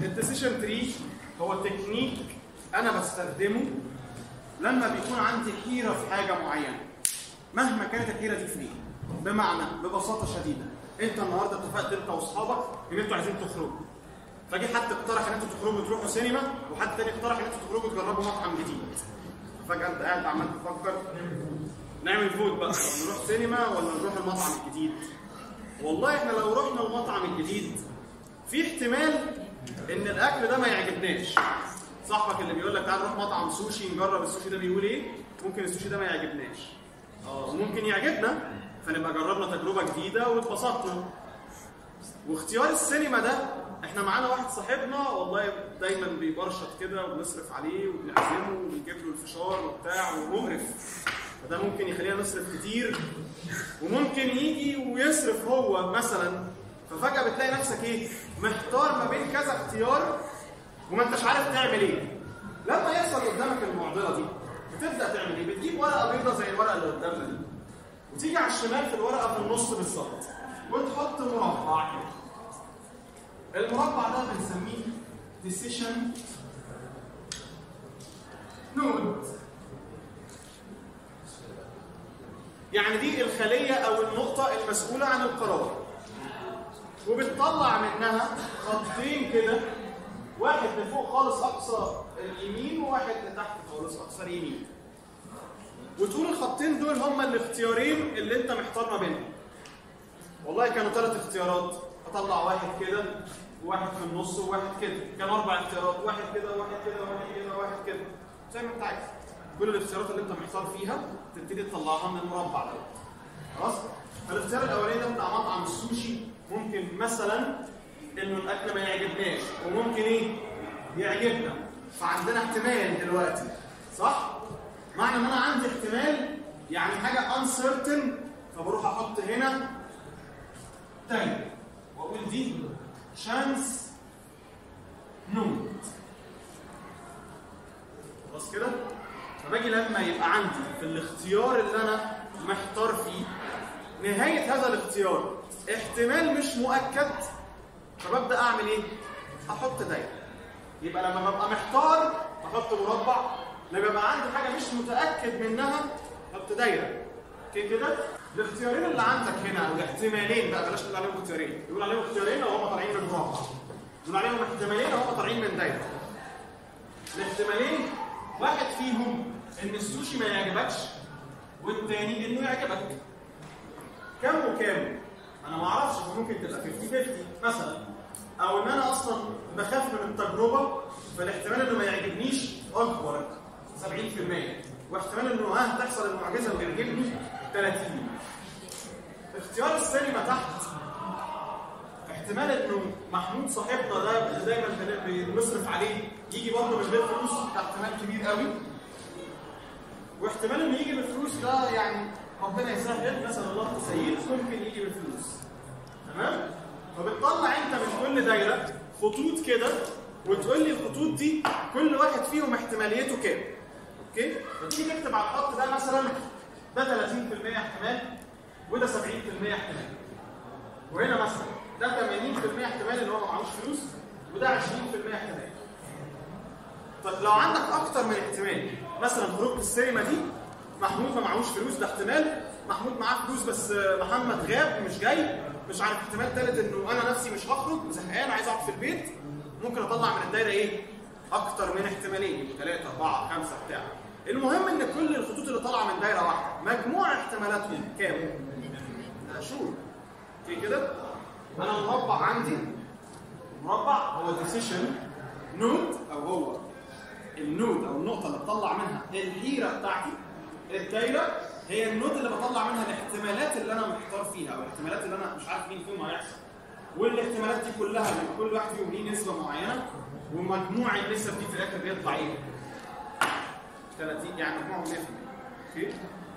الديسيشن تري هو تكنيك انا بستخدمه لما بيكون عندي حيره في حاجه معينه مهما كانت الحيره دي في ايه بمعنى ببساطه شديده انت النهارده اتفقت انت واصحابك ان انتوا عايزين تخرجوا فجي حد اقترح ان انتوا تخرجوا تروحوا سينما وحد تاني اقترح ان انتوا تخرجوا تجربوا مطعم جديد فجاه انت قاعد عمال تفكر نعمل فوت بقى نروح سينما ولا نروح المطعم الجديد والله احنا لو رحنا المطعم الجديد في احتمال ان الاكل ده ما يعجبناش صاحبك اللي بيقول لك تعال نروح مطعم سوشي نجرب السوشي ده بيقول ايه ممكن السوشي ده ما يعجبناش اه ممكن يعجبنا فنبقى جربنا تجربه جديده واتبسطنا واختيار السينما ده احنا معانا واحد صاحبنا والله دايما بيبرشط كده وبنصرف عليه وبنعزمه وبنجيب له الفشار وبتاع ومقرف فده ممكن يخلينا نصرف كتير وممكن يجي ويصرف هو مثلا ففجأة بتلاقي نفسك ايه محتار ما بين كذا اختيار وما انتش عارف تعمل ايه لما يحصل قدامك المعضلة دي بتبدأ تعمل ايه بتجيب ورقة بيضة زي الورقة اللي قدامنا دي وتيجي على الشمال في الورقة في النص بالظبط وتحط مربع كده المربع ده بنسميه decision node يعني دي الخلية أو النقطة المسؤولة عن القرار وبتطلع منها خطين كده واحد لفوق خالص أقصى اليمين وواحد لتحت خالص أقصى اليمين وتقول الخطين دول هما الاختيارين اللي انت محتار ما بينهم والله كانوا ثلاث اختيارات اطلع واحد كده وواحد في النص وواحد كده كانوا اربع اختيارات واحد كده وواحد كده وواحد كده وواحد كده زي ما انت عايز كل الاختيارات اللي انت محتار فيها تبتدي تطلعها من المربع ده خلاص فالاختيار الاولاني ده بتاع مطعم السوشي ممكن مثلا انه الاكل ما يعجبناش وممكن ايه يعجبنا فعندنا احتمال دلوقتي صح معنى ان انا عندي احتمال يعني حاجه uncertain فبروح احط هنا تاني واقول دي chance نود خلاص كده فباجي لما يبقى عندي في الاختيار اللي انا محتار فيه نهاية هذا الاختيار احتمال مش مؤكد فببدأ اعمل ايه؟ احط دايرة يبقى لما ببقى محتار احط مربع لما يبقى عندي حاجة مش متأكد منها احط دايرة اوكي كده؟ الاختيارين اللي عندك هنا او الاحتمالين بقى بلاش نقول عليهم اختيارين نقول عليهم اختيارين لو هم طالعين من مربع نقول عليهم احتمالين لو هم طالعين من دايرة الاحتمالين واحد فيهم ان السوشي ما يعجبكش والتاني انه يعجبك كم وكام انا ما اعرفش ممكن تبقى 50 50 مثلا او ان انا اصلا بخاف من التجربه فالاحتمال انه ما يعجبنيش اكبر 70% واحتمال انه ها تحصل المعجزه ويعجبني 30 اختيار السينما تحت احتمال انه محمود صاحبنا ده اللي دايما بنصرف عليه يجي برضه من غير فلوس ده احتمال كبير قوي واحتمال انه يجي بالفلوس ده يعني ربنا يسهل نسال الله التسهيل ممكن يجي بالفلوس تمام فبتطلع انت من كل دايره خطوط كده وتقول لي الخطوط دي كل واحد فيهم احتماليته كام اوكي فتيجي تكتب على الخط ده مثلا ده 30% احتمال وده 70% احتمال وهنا مثلا ده 80% احتمال ان هو معهوش فلوس وده 20% احتمال طب لو عندك اكتر من احتمال مثلا خروج السينما دي محمود ما معهوش فلوس ده احتمال محمود معاه فلوس بس محمد غاب مش جاي مش عارف احتمال ثالث انه انا نفسي مش هخرج زهقان عايز اقعد في البيت ممكن اطلع من الدايره ايه اكتر من احتمالين ثلاثه اربعه خمسه بتاع المهم ان كل الخطوط اللي طالعه من دايره واحده مجموع احتمالاتهم كام شور في كده انا المربع عندي مربع هو decision نود او هو النود او النقطه اللي بطلع منها الحيره بتاعتي الدايره هي النود اللي بطلع منها الاحتمالات اللي انا محتار فيها او الاحتمالات اللي انا مش عارف مين فيهم هيحصل والاحتمالات دي كلها كل واحد فيهم ليه نسبه معينه ومجموع النسب دي في الاخر بيطلع ايه 30 يعني مجموعهم 100% اوكي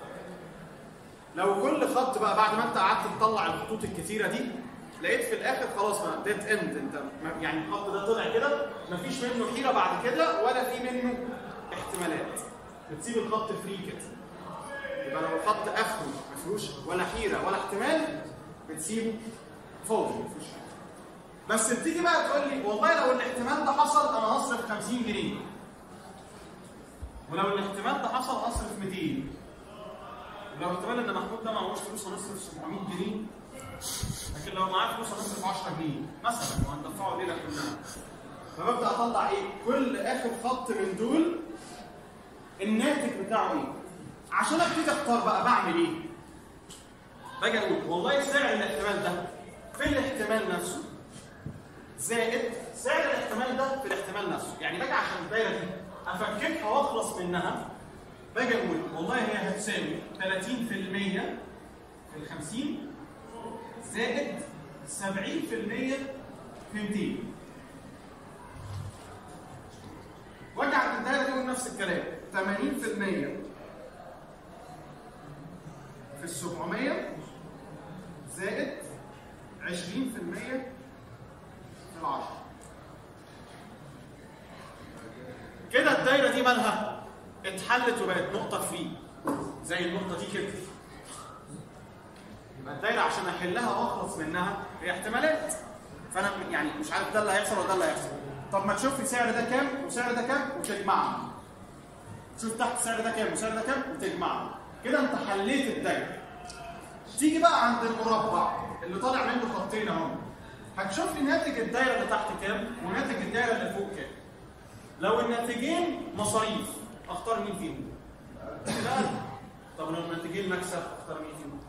لو كل خط بقى بعد ما انت قعدت تطلع الخطوط الكتيره دي لقيت في الاخر خلاص ما ديت اند انت يعني الخط ده طلع كده مفيش منه حيره بعد كده ولا في منه احتمالات بتسيب الخط فري كده يبقى لو الخط اخره ما فيهوش ولا حيره ولا احتمال بتسيبه فاضي ما فيهوش حاجه بس بتيجي بقى تقول لي والله لو الاحتمال 50 جنيه ولو الاحتمال ده حصل اصرف 200 ولو احتمال ان محمود ده معهوش فلوس هنصرف 700 جنيه لكن لو معاه فلوس هنصرف 10 جنيه مثلا وهندفعه الليله كلها فببدا اطلع ايه؟ كل اخر خط من دول الناتج بتاعه ايه؟ عشان ابتدي اختار بقى بعمل ايه؟ باجي اقول والله سعر الاحتمال ده في الاحتمال نفسه زائد سعر الاحتمال ده في الاحتمال نفسه يعني باجي عشان الدايره دي افككها واخلص منها باجي اقول والله هي هتساوي 30% في ال 50 زائد 70% في 200 واجي عند الدايره دي اقول نفس الكلام 80% في ال 700 زائد 20% في العشرة كده الدايرة دي مالها اتحلت وبقت نقطة فري زي النقطة دي كده يبقى الدايرة عشان أحلها وأخلص منها هي احتمالات فأنا يعني مش عارف ده اللي هيحصل ولا ده اللي هيحصل طب ما تشوف لي سعر ده كام وسعر ده كام وتجمعهم شوف تحت سعر ده كام وسعر ده كام وتجمعهم كده أنت حليت الدايرة تيجي بقى عند المربع اللي طالع منه خطين اهو هتشوف لي ناتج الدايره اللي تحت كام وناتج الدايره اللي فوق كام لو الناتجين مصاريف اختار مين فيهم لا طب لو الناتجين مكسب اختار مين فيهم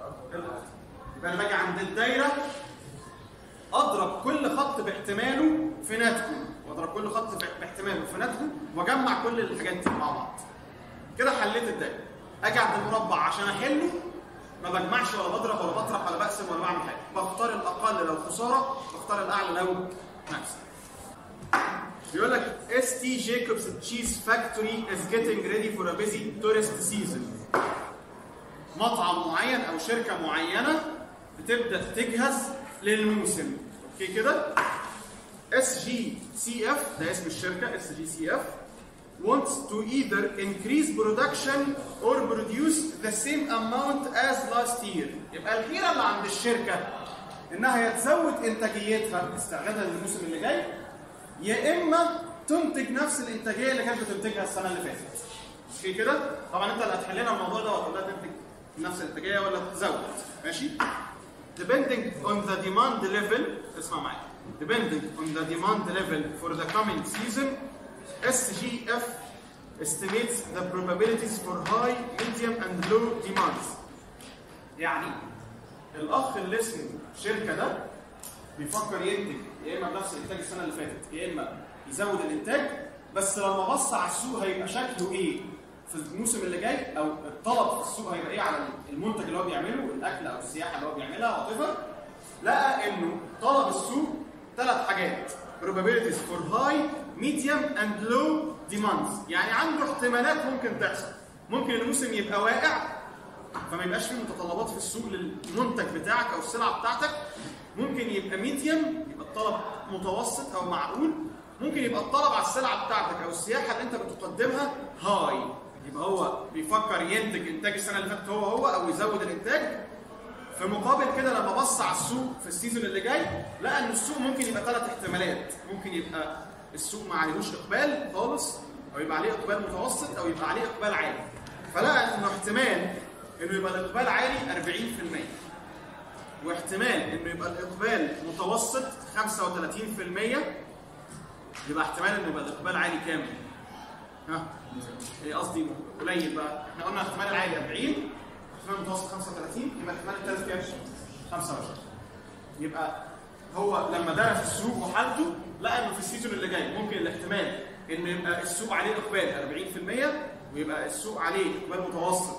يبقى انا باجي عند الدايره اضرب كل خط باحتماله في ناتجه واضرب كل خط باحتماله في ناتجه واجمع كل الحاجات دي مع بعض كده حليت الدايره اجي عند المربع عشان احله ما بجمعش ولا بضرب ولا بطرح ولا بقسم ولا بعمل حاجه بختار الاقل لو خساره بختار الاعلى لو مكسب بيقول لك اس تي جيكوبس تشيز فاكتوري از جيتنج ريدي فور ا بيزي تورست سيزون مطعم معين او شركه معينه بتبدا تجهز للموسم اوكي كده اس جي سي اف ده اسم الشركه اس جي سي اف wants to either increase production or produce the same amount as last year يبقى الحيرة اللي عند الشركة انها يا تزود انتاجيتها استعدادها للموسم اللي جاي يا اما تنتج نفس الانتاجية اللي كانت بتنتجها السنة اللي فاتت اوكي كده طبعا انت اللي هتحل لنا الموضوع ده وهتقول لها تنتج نفس الانتاجية ولا تزود ماشي depending on the demand level اسمع معايا depending on the demand level for the coming season SGF estimates the probabilities for high, medium and low demands. يعني الأخ اللي اسمه شركة ده بيفكر ينتج يا إما بنفس الإنتاج السنة اللي فاتت يا إما يزود الإنتاج بس لما بص على السوق هيبقى شكله إيه في الموسم اللي جاي أو الطلب في السوق هيبقى إيه على المنتج اللي هو بيعمله الأكل أو السياحة اللي هو بيعملها وات لقى إنه طلب السوق ثلاث حاجات probabilities for high medium and low demands يعني عنده احتمالات ممكن تحصل ممكن الموسم يبقى واقع فما يبقاش فيه متطلبات في السوق للمنتج بتاعك او السلعه بتاعتك ممكن يبقى ميديم يبقى الطلب متوسط او معقول ممكن يبقى الطلب على السلعه بتاعتك او السياحه اللي انت بتقدمها هاي يبقى هو بيفكر ينتج انتاج السنه اللي فاتت هو هو او يزود الانتاج في مقابل كده لما بص على السوق في السيزون اللي جاي لقى ان السوق ممكن يبقى ثلاث احتمالات ممكن يبقى السوق ما عليهوش اقبال خالص او يبقى عليه اقبال متوسط او يبقى عليه اقبال عالي فلقى انه احتمال انه يبقى الاقبال عالي 40% واحتمال انه يبقى الاقبال متوسط 35% يبقى احتمال انه يبقى الاقبال عالي كام؟ ها؟ ايه قصدي قليل بقى احنا قلنا احتمال العالي 40 احتمال المتوسط 35 يبقى احتمال الثالث كام؟ 25 يبقى هو لما درس السوق وحالته لقى انه في السيزون اللي جاي ممكن الاحتمال ان يبقى السوق عليه اقبال 40% ويبقى السوق عليه اقبال متوسط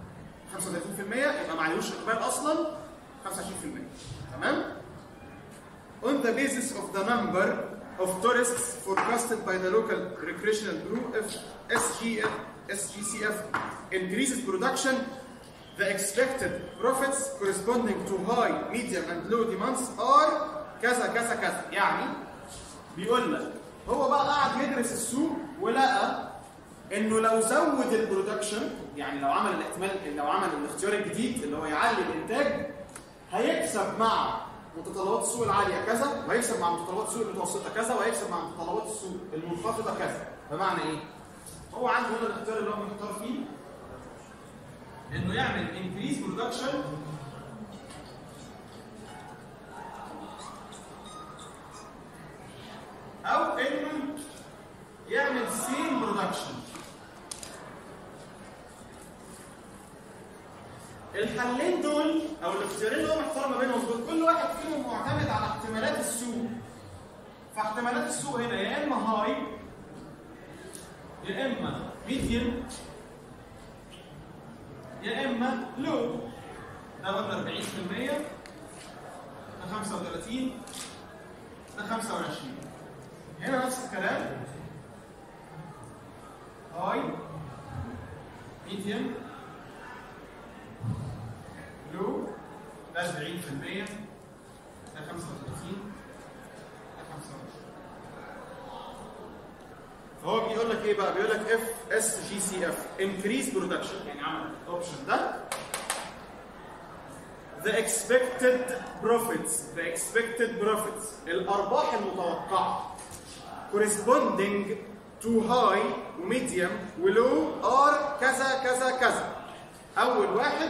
35% يبقى ما عليهوش اقبال اصلا 25% تمام؟ On the basis of the number of tourists forecasted by the local recreational group, if SGF, SGCF increases production, the expected profits corresponding to high, medium and low demands are كذا كذا كذا يعني بيقول لك هو بقى قاعد يدرس السوق ولقى انه لو زود البرودكشن يعني لو عمل الاحتمال لو عمل الاختيار الجديد اللي هو يعلي الانتاج هيكسب مع متطلبات السوق العاليه كذا وهيكسب مع متطلبات السوق المتوسطه كذا وهيكسب مع متطلبات السوق المنخفضه كذا بمعنى ايه؟ هو عنده هنا الاختيار اللي هو محتار فيه انه يعمل increase production او انه يعمل same production الحلين دول او الاختيارين اللي هو محتار ما بينهم دول كل واحد فيهم معتمد على احتمالات السوق فاحتمالات السوق هنا يا اما هاي يا اما ميديوم يا اما لو ده قلنا 40% ده 35 ده 25 هنا نفس الكلام هاي ميديوم لو ده 70% ده 35 ده 25 فهو بيقول لك ايه بقى؟ بيقول لك اف اس جي سي اف انكريز برودكشن يعني عمل الاوبشن ده the expected profits the expected profits الارباح المتوقعه corresponding to high وميديوم ولو are كذا كذا كذا اول واحد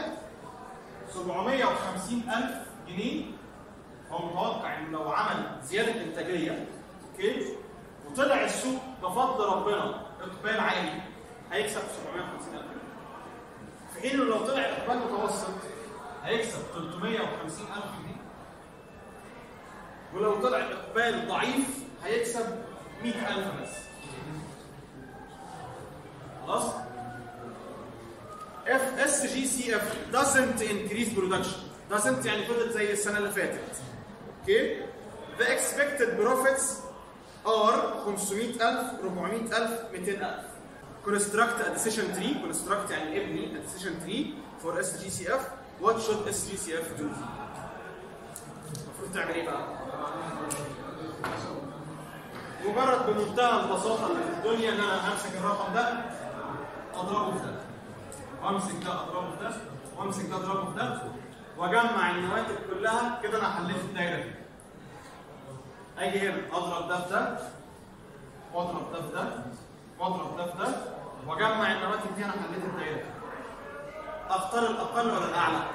750 ألف جنيه هو متوقع انه لو عمل زياده انتاجيه اوكي وطلع السوق بفضل ربنا اقبال عالي هيكسب 750 ألف جنيه في حين إنه لو طلع اقبال متوسط هيكسب 350 ألف جنيه ولو طلع اقبال ضعيف هيكسب 100 ألف بس خلاص اف اس جي سي اف doesn't increase production doesn't يعني فضلت زي السنه اللي فاتت اوكي the expected profits are 500000 400000 200000 construct a decision tree construct يعني ابني a decision tree for SGCF what should SGCF do المفروض تعمل ايه بقى مجرد بمنتهى البساطه اللي في الدنيا ان انا امسك الرقم ده اضربه في ده وامسك ده اضربه في ده وامسك ده اضربه في ده واجمع النواتج كلها كده انا حليت الدايره دي اجي هنا اضرب ده في ده واضرب ده في ده واضرب ده في ده واجمع النواتج دي انا حليت الدايره دي اختار الاقل ولا الاعلى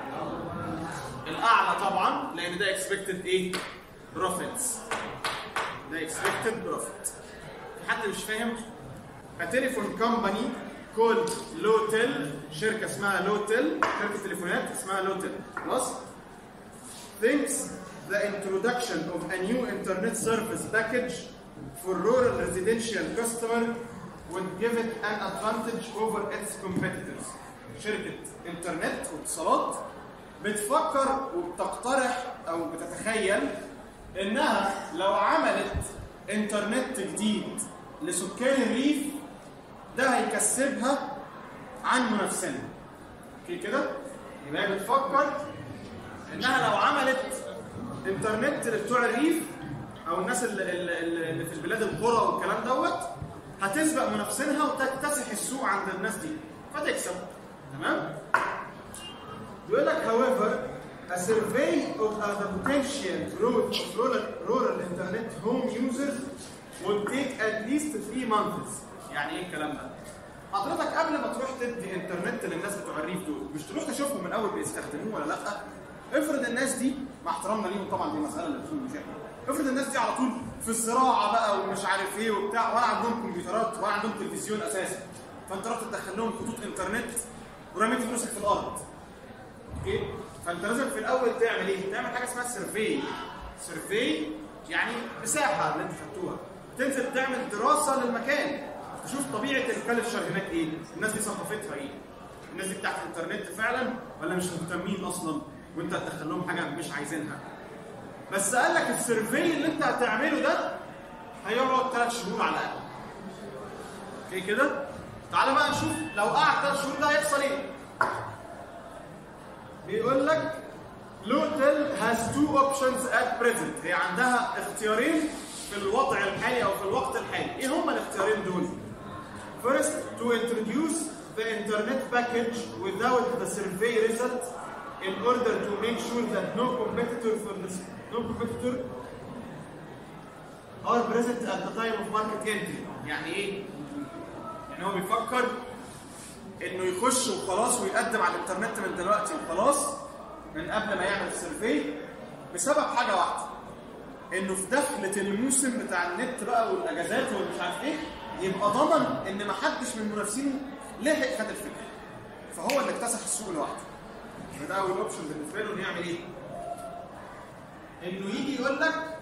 الاعلى طبعا لان ده اكسبكتد ايه بروفيتس ده اكسبكتد بروفيت في حد مش فاهم تليفون كومباني كولد لوتل شركه اسمها لوتل شركه تليفونات اسمها لوتل خلاص thinks the introduction of a new internet service package for rural residential customer would give it an advantage over its competitors شركه انترنت واتصالات بتفكر وبتقترح او بتتخيل انها لو عملت انترنت جديد لسكان الريف ده هيكسبها عن منافسينها اوكي كده يبقى هي بتفكر انها لو عملت انترنت لبتوع الريف او الناس اللي, اللي اللي في البلاد القرى والكلام دوت هتسبق منافسينها وتكتسح السوق عند الناس دي فتكسب تمام يقول لك however a survey of uh, the potential growth of rural, rural internet home users would take at least three months يعني ايه الكلام ده؟ حضرتك قبل ما تروح تدي انترنت للناس بتوع الريف دول مش تروح تشوفهم من اول بيستخدموه ولا لا افرض الناس دي مع احترامنا ليهم طبعا دي مساله اللي بتكون مشاكل افرض الناس دي على طول في الزراعه بقى ومش عارف ايه وبتاع ولا عندهم كمبيوترات ولا عندهم تلفزيون اساسا فانت رحت تدخل لهم خطوط انترنت ورميت فلوسك في الارض اوكي فانت لازم في الاول تعمل ايه؟ تعمل حاجه اسمها سيرفي سيرفي يعني مساحه اللي انت خدتوها تنزل تعمل دراسه للمكان تشوف طبيعه الكالتشر هناك ايه؟ الناس دي ثقافتها ايه؟ الناس دي بتاعت الانترنت فعلا ولا مش مهتمين اصلا وانت هتدخل لهم حاجه مش عايزينها؟ بس قال لك السيرفي اللي انت هتعمله ده هيقعد ثلاث شهور على الاقل. اوكي كده؟ تعالى بقى نشوف لو قعد ثلاث شهور ده هيحصل ايه؟ بيقول لك لوتل has two options at present هي عندها اختيارين في الوضع الحالي او في الوقت الحالي ايه هما الاختيارين دول first to introduce the internet package without the survey result in order to make sure that no competitor for this no competitor are present at the time of market entry يعني ايه؟ يعني هو بيفكر انه يخش وخلاص ويقدم على الانترنت من دلوقتي وخلاص من قبل ما يعمل السيرفي بسبب حاجه واحده انه في دخلة الموسم بتاع النت بقى والاجازات والمش عارف ايه يبقى ضمن ان ما حدش من منافسينه لحق خد الفكره فهو اللي اكتسح السوق لوحده يبقى ده اول اوبشن بالنسبه له انه يعمل ايه؟ انه يجي يقول لك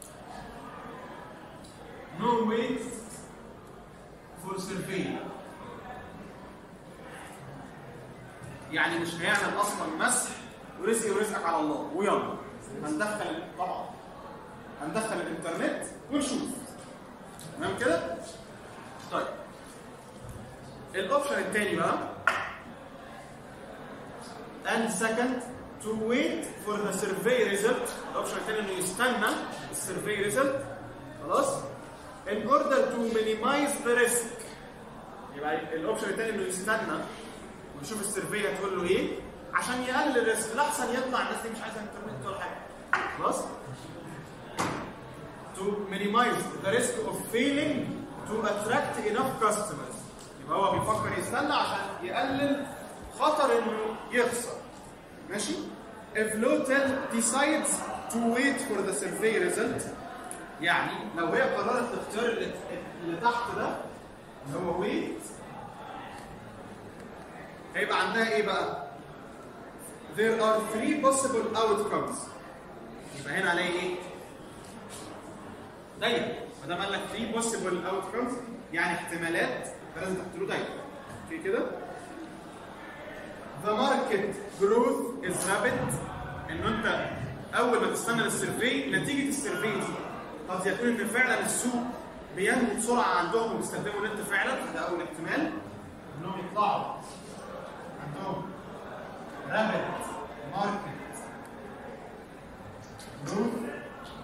no wait for survey يعني مش هيعمل اصلا مسح ورزقي ورزقك على الله ويلا هندخل طبعا هندخل الانترنت ونشوف تمام كده؟ طيب الاوبشن الثاني بقى and second to wait for the survey result الاوبشن الثاني انه يستنى السيرفي ريزلت خلاص in order to minimize the risk يبقى الاوبشن الثاني انه يستنى ونشوف السيرفي هتقول له ايه عشان يقلل الريسك لا احسن يطلع الناس دي مش عايزه انترنت ولا حاجه خلاص to minimize the risk of failing to attract enough customers يبقى هو بيفكر يستنى عشان يقلل خطر انه يخسر ماشي if Lotel decides to wait for the survey result يعني لو هي قررت الاختيار اللي, اللي تحت ده اللي هو wait هيبقى عندها ايه بقى there are three possible outcomes يبقى هنا عليه ايه دايره ما دام قال لك 3 possible outcomes يعني احتمالات فلازم تحط له دايره في كده the market growth is rapid انه انت اول ما تستنى للسيرفي نتيجه السيرفي دي قد يكون ان فعلا السوق بينمو بسرعه عندهم وبيستخدموا النت فعلا ده اول احتمال انهم يطلعوا عندهم rapid market growth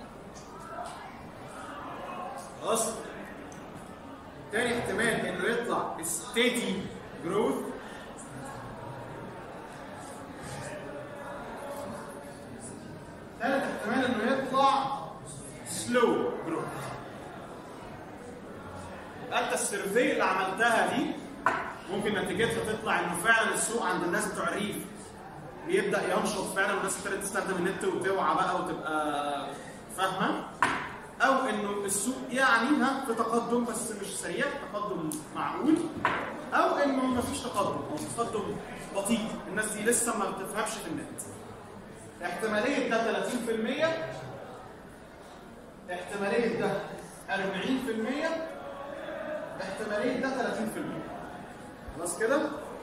خلاص تاني احتمال انه يطلع steady growth ثالث احتمال انه يطلع slow growth انت السيرفي اللي عملتها دي ممكن نتيجتها تطلع انه فعلا السوق عند الناس بتوع الريف بيبدا ينشط فعلا والناس ابتدت تستخدم النت وتوعى بقى وتبقى فاهمه او انه السوق يعني ها في تقدم بس مش سريع تقدم معقول او انه ما فيش تقدم او تقدم بطيء الناس دي لسه ما بتفهمش في النت احتماليه ده 30% احتماليه ده 40% احتماليه ده 30% خلاص كده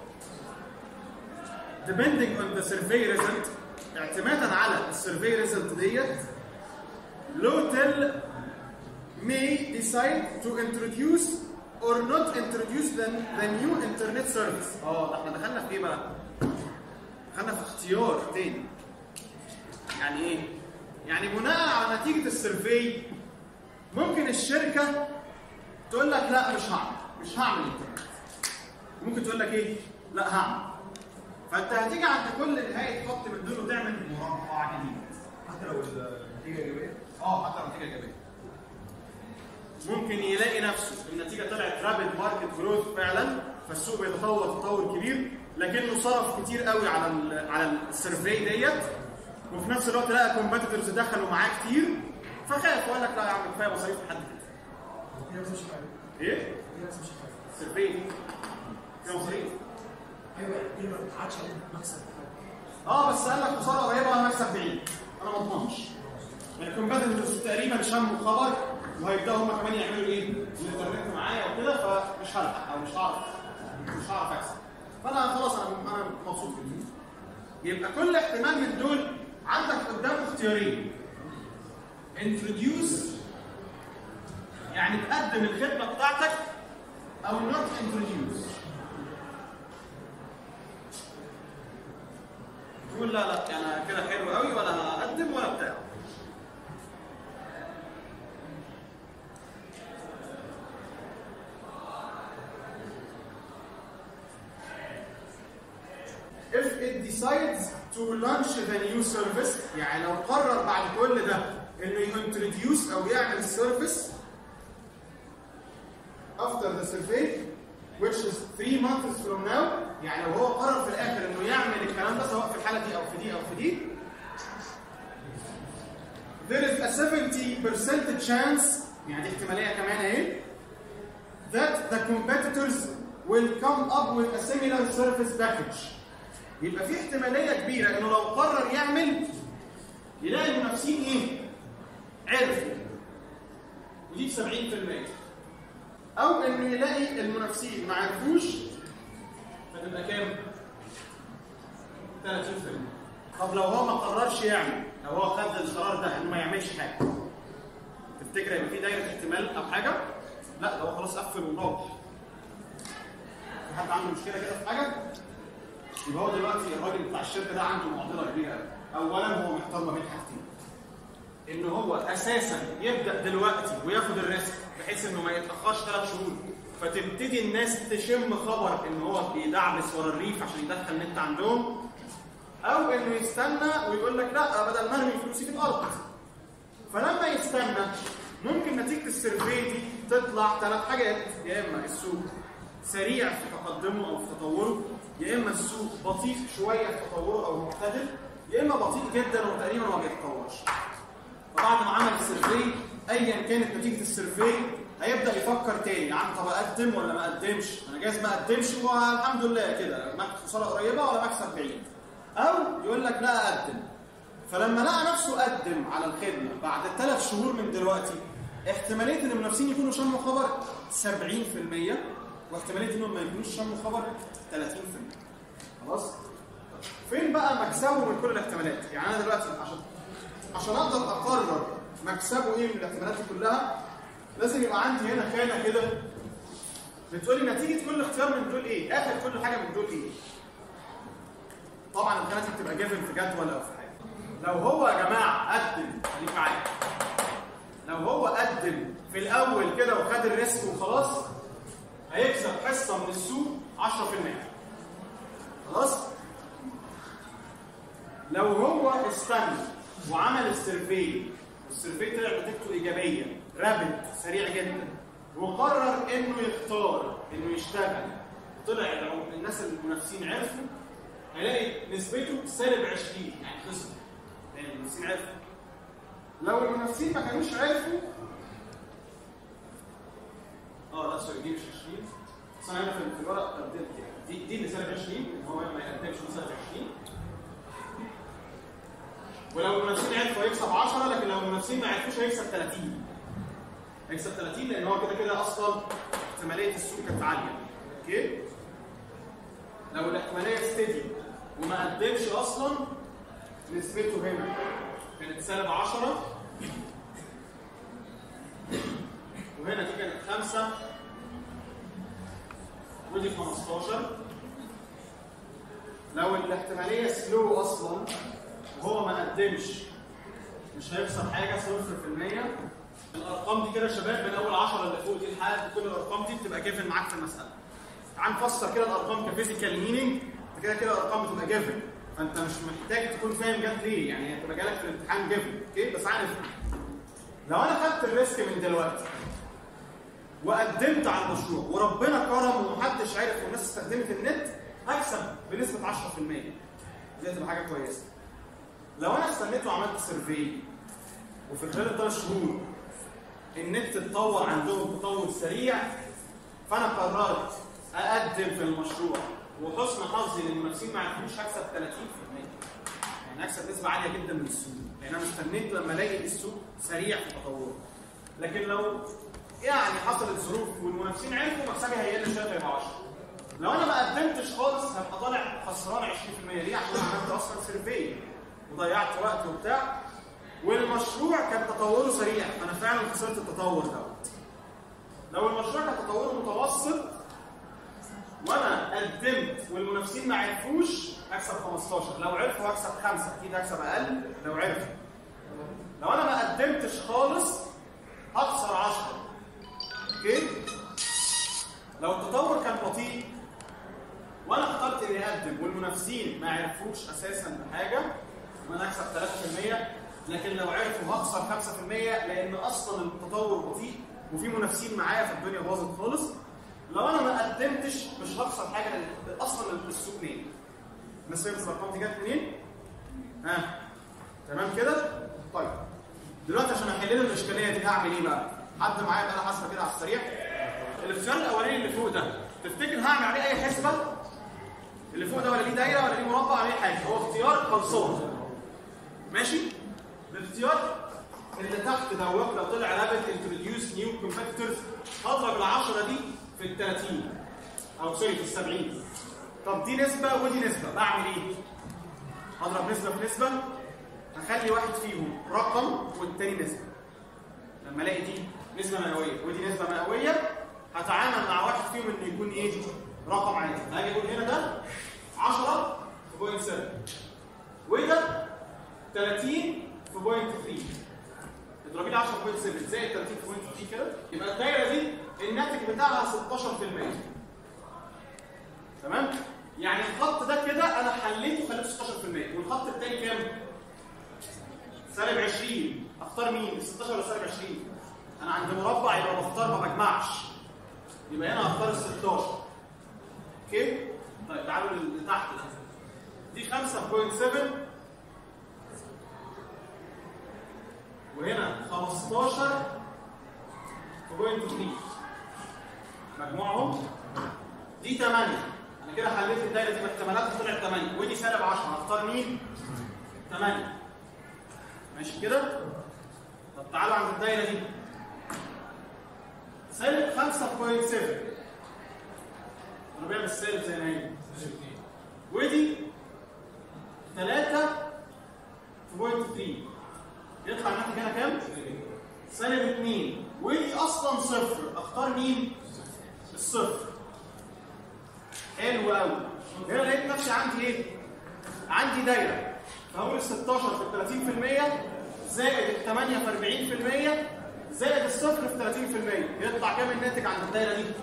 depending on the survey result اعتمادا على السيرفي ريزلت ديت Lotel may decide to introduce or not introduce the, the new internet service. اه ده احنا دخلنا في ايه بقى؟ دخلنا في اختيار تاني. يعني ايه؟ يعني بناء على نتيجة السيرفي ممكن الشركة تقول لك لا مش هعمل مش هعمل انترنت. ممكن تقول لك ايه؟ لا هعمل. فانت هتيجي عند كل نهاية خط من دول وتعمل مربع جديد. حتى لو النتيجه ايجابيه اه حتى لو النتيجه ايجابيه ممكن يلاقي نفسه النتيجه طلعت رابد ماركت جروث فعلا فالسوق بيتطور تطور كبير لكنه صرف كتير قوي على ال على السيرفي ديت وفي نفس الوقت لقى كومبيتيتورز دخلوا معاه كتير فخاف وقال لك لا يا عم كفايه مصاريف لحد كده في ناس مش حاجه ايه؟ في ناس مش حاجه السيرفي دي فيها مصاريف ايوه دي ما عادش عليك مكسب اه بس قال لك خساره قريبه وانا مكسب بعيد انا ما اضمنش الكومبيتيتورز تقريبا شموا خبر وهيبداوا هم كمان يعملوا ايه؟ الانترنت معايا وكده فمش هلحق او مش هعرف مش هعرف اكسب فانا خلاص انا انا مبسوط جدا يبقى كل احتمال من دول عندك قدام اختيارين introduce يعني تقدم الخدمه بتاعتك او not introduce تقول لا لا انا كده حلو قوي ولا هقدم ولا بتاع if it decides to launch the new service يعني لو قرر بعد كل ده انه يintroduce او يعمل سيرفيس after the survey which is 3 months from now يعني لو هو قرر في الاخر انه يعمل الكلام ده سواء في الحاله دي او في دي او في دي there is a 70% chance يعني دي احتماليه كمان اهي that the competitors will come up with a similar service package يبقى في احتماليه كبيره انه لو قرر يعمل يلاقي المنافسين ايه؟ عرفوا ودي ب 70% او انه يلاقي المنافسين ما عرفوش فتبقى كام؟ 30% طب لو هو ما قررش يعمل لو هو خد القرار ده انه ما يعملش حاجه تفتكر يبقى في دايره احتمال او حاجه؟ لا ده هو خلاص قفل وراح في حد عنده مشكله كده في حاجه؟ يبقى هو دلوقتي الراجل بتاع الشركه ده عنده معضله كبيره قوي اولا هو محتار ما بين حاجتين ان هو اساسا يبدا دلوقتي وياخد الريسك بحيث انه ما يتاخرش ثلاث شهور فتبتدي الناس تشم خبر ان هو بيدعبس ورا الريف عشان يدخل نت عندهم او انه يستنى ويقول لك لا بدل ما ارمي فلوسي في الارض فلما يستنى ممكن نتيجه السيرفي دي تطلع ثلاث حاجات يا اما السوق سريع في تقدمه او في تطوره يا اما السوق بطيء شويه في تطوره او معتدل يا اما بطيء جدا وتقريبا ما بيتطورش فبعد ما عمل السيرفي ايا كانت نتيجه السيرفي هيبدا يفكر تاني يا عم طب اقدم ولا ما اقدمش انا جايز ما اقدمش والحمد لله كده مكسب خساره قريبه ولا مكسب بعيد او يقول لك لا اقدم فلما لقى نفسه قدم على الخدمه بعد ثلاث شهور من دلوقتي احتماليه ان المنافسين يكونوا شموا خبر 70% واحتماليه انهم ما يكونوش شموا خبر 30% خلاص فين بقى مكسبه من كل الاحتمالات يعني انا دلوقتي عشان عشان اقدر اقرر مكسبه ايه من الاحتمالات دي كلها لازم يبقى عندي هنا خانه كده بتقول لي نتيجه كل اختيار من دول ايه اخر كل حاجه من دول ايه طبعا الخانات دي بتبقى جيفن في جدول او في حاجه لو هو يا جماعه قدم خليك معايا لو هو قدم في الاول كده وخد الريسك وخلاص هيكسب حصه من السوق 10% خلاص لو هو استنى وعمل السيرفي والسيرفي طلع نتيجته ايجابيه رابد سريع جدا وقرر انه يختار انه يشتغل طلع الناس المنافسين عرفوا هيلاقي نسبته سالب 20 يعني خسر لان المنافسين عرفوا لو المنافسين ما كانوش عرفوا اه لا سوري دي مش 20 بس انا هنا في في الورق قدمت دي دي اللي سالب 20 ان هو ما يقدمش من سالب 20 ولو المنافسين عرفوا هيكسب 10 لكن لو المنافسين ما عرفوش هيكسب 30 هيكسب 30 لان هو كده كده اصلا احتماليه السوق كانت عاليه اوكي لو الاحتماليه ستيدي وما قدمش اصلا نسبته هنا كانت سالب 10 وهنا دي كانت 5 ودي 15 لو الاحتماليه سلو اصلا وهو ما قدمش مش هيخسر حاجه 0% الارقام دي كده يا شباب من اول 10 اللي فوق دي لحد كل الارقام دي بتبقى جيفن معاك في المساله تعال نفسر كده الارقام كفيزيكال مينينج كده كده الارقام بتبقى جيفن فانت مش محتاج تكون فاهم جت ليه يعني هي بتبقى جالك في الامتحان جيفن اوكي بس عارف لو انا خدت الريسك من دلوقتي وقدمت على المشروع وربنا كرم ومحدش عرف والناس استخدمت النت هكسب بنسبه 10% دي هتبقى حاجه كويسه لو انا استنيت وعملت سيرفي وفي خلال الثلاث شهور النت اتطور عندهم تطور سريع فانا قررت اقدم في المشروع وحسن حظي ان المنافسين ما عرفوش هكسب 30% يعني هكسب نسبه عاليه جدا من السوق لان انا استنيت لما الاقي السوق سريع في تطوره لكن لو يعني حصلت ظروف والمنافسين عرفوا مكسبي هيقل شويه هيبقى 10 لو انا ما قدمتش خالص هبقى طالع خسران 20% ليه عشان عملت اصلا سيرفي وضيعت وقت وبتاع والمشروع كان تطوره سريع فانا فعلا خسرت التطور دوت لو المشروع كان تطوره متوسط وانا قدمت والمنافسين ما عرفوش هكسب 15 لو عرفوا هكسب 5 اكيد هكسب اقل لو عرفوا لو انا ما قدمتش خالص هخسر 10 اوكي لو التطور كان بطيء وانا اخترت اني اقدم والمنافسين ما عرفوش اساسا بحاجه وانا اكسب 3% لكن لو عرفوا هخسر 5% لان اصلا التطور بطيء وفي منافسين معايا فالدنيا باظت خالص لو انا ما قدمتش مش هخسر حاجه لان اصلا السوق نايم الناس فهمت الارقام دي جت منين؟ ها تمام كده؟ طيب دلوقتي عشان احل له الاشكاليه دي هعمل ايه بقى؟ حد معايا بقى حاسبه كده على السريع الاختيار الاولاني اللي فوق ده تفتكر هعمل عليه اي حسبه؟ اللي فوق ده ولا ليه دايره ولا ليه مربع ولا ليه حاجه هو اختيار خلصان ماشي؟ الاختيار اللي تحت دوت لو طلع رابط انتروديوس نيو كومبيتيتورز هضرب ال 10 دي في ال 30 او سوري في ال 70 طب دي نسبه ودي نسبه بعمل ايه؟ هضرب نسبه في نسبه هخلي واحد فيهم رقم والتاني نسبه لما الاقي دي نسبه مئويه ودي نسبه مئويه هتعامل مع واحد فيهم انه يكون ايه؟ رقم عادي هاجي اقول هنا ده 10 في بوينت 7 وده 30 في بوينت 3 اضربي لي 10 في بوينت 7 زائد 30 في بوينت 3 كده يبقى الدايره دي الناتج بتاعها 16% تمام؟ يعني الخط ده كده انا حليته خليته 16% والخط الثاني كام؟ سالب 20 اختار مين؟ 16 ولا سالب 20 انا عند مربع يبقى بختار ما بجمعش يبقى هنا هختار ال 16 اوكي طيب تعالوا لتحت دي 5.7 وهنا 15 في بوينت 3 مجموعهم دي 8 انا كده حليت الدايره دي باحتمالات طلعت 8 ودي سالب 10 هختار مين؟ 8 ماشي كده؟ طب تعالوا عند الدايره دي سالب 5.7 انا بعمل السالب زي ما هي ودي 3 في بوينت 3 يطلع الناتج هنا كام؟ سالب 2 ودي اصلا صفر اختار مين؟ الصفر حلو قوي هنا لقيت نفسي عندي ايه؟ عندي دايره فهقول ال 16 في 30% زائد ال 8 في 40% زائد الصفر في 30% يطلع كام الناتج عند الدايره دي؟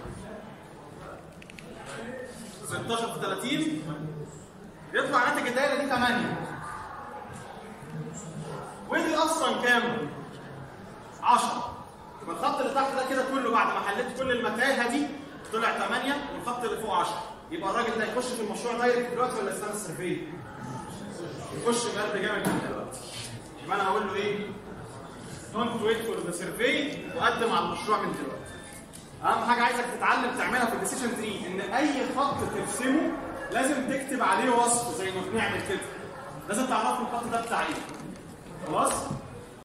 16 في 30 يطلع ناتج الدايره دي 8 ودي اصلا كام؟ 10 يبقى الخط اللي تحت ده كده كله بعد ما حليت كل المتاهه دي طلع 8 والخط اللي فوق 10 يبقى الراجل ده يخش في المشروع دايركت دلوقتي ولا يستنى السيرفي؟ يخش بجد جامد جدا دلوقتي يبقى انا هقول له ايه؟ دونت ويت فور ذا سيرفي وقدم على المشروع من دلوقتي. اهم حاجه عايزك تتعلم تعملها في الديسيشن تري ان اي خط ترسمه لازم تكتب عليه وصف زي ما بنعمل كده. لازم تعرف الخط ده بتاع ايه. خلاص؟